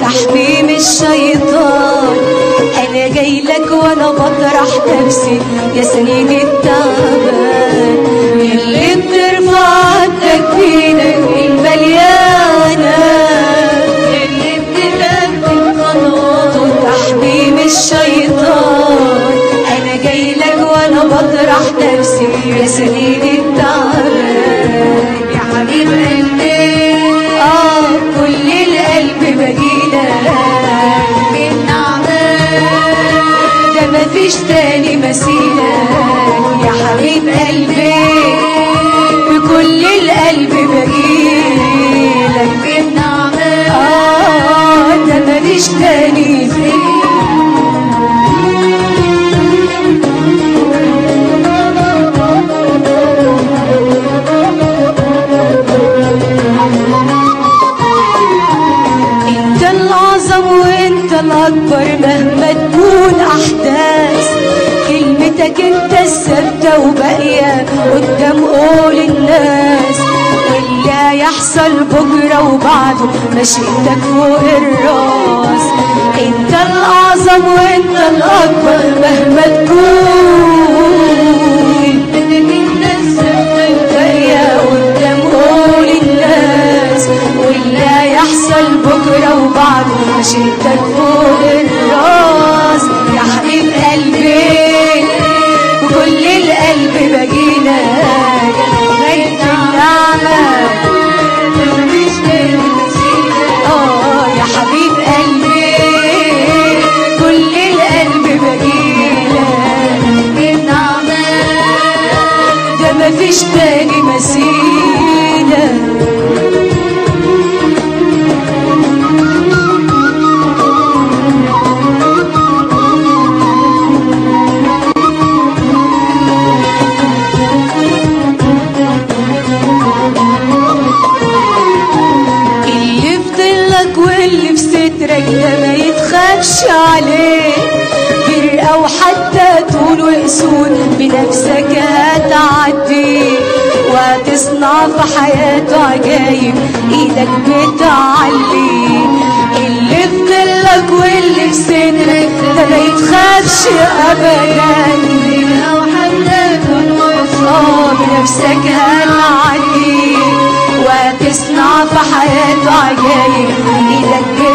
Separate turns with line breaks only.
تحميه من الشيطان انا جاي لك وانا بطرح نفسي يا سيدي التعبان اللي بترفع تكفينك المليانه اللي بتقدم خلاص تحميه من الشيطان انا جاي لك وانا بطرح نفسي يا سيدي التعبان يا حبيب قلبي اه كل القلب بجيلك ده مفيش تاني مثيلك يا حبيب قلبي بكل القلب بجيلك بالنعمة اه ده مفيش تاني مثيلك انت الاعظم وانت الاكبر مهما تكون احداث كلمتك انت الثابته وباقيه قدام قول الناس واللي هيحصل بكره وبعده مشيئتك فوق الراس انت الاعظم وانت الاكبر مهما تكون كلمتك انت الثابته وباقيه قدام قول الناس واللي هيحصل بكرة وبعده مشيتك فوق الراس يا حبيب قلبي بكل القلب بجيلك غير النعمة اه يا حبيب قلبي كل القلب بجيلك بالنعمة ده مفيش تاني مثيلك اللي في ظلك واللي في سترك ده ما يتخافش عليه فرقة وحتى طول وقسود بنفسك هتعدي وهتصنع في حياته عجايب ايدك بتعلي اللي في ظلك واللي في سترك ده ما يتخافش ابدا فرقة وحتى طول وقسود بنفسك هتعدي وتصنع في حياته عجايب ايدك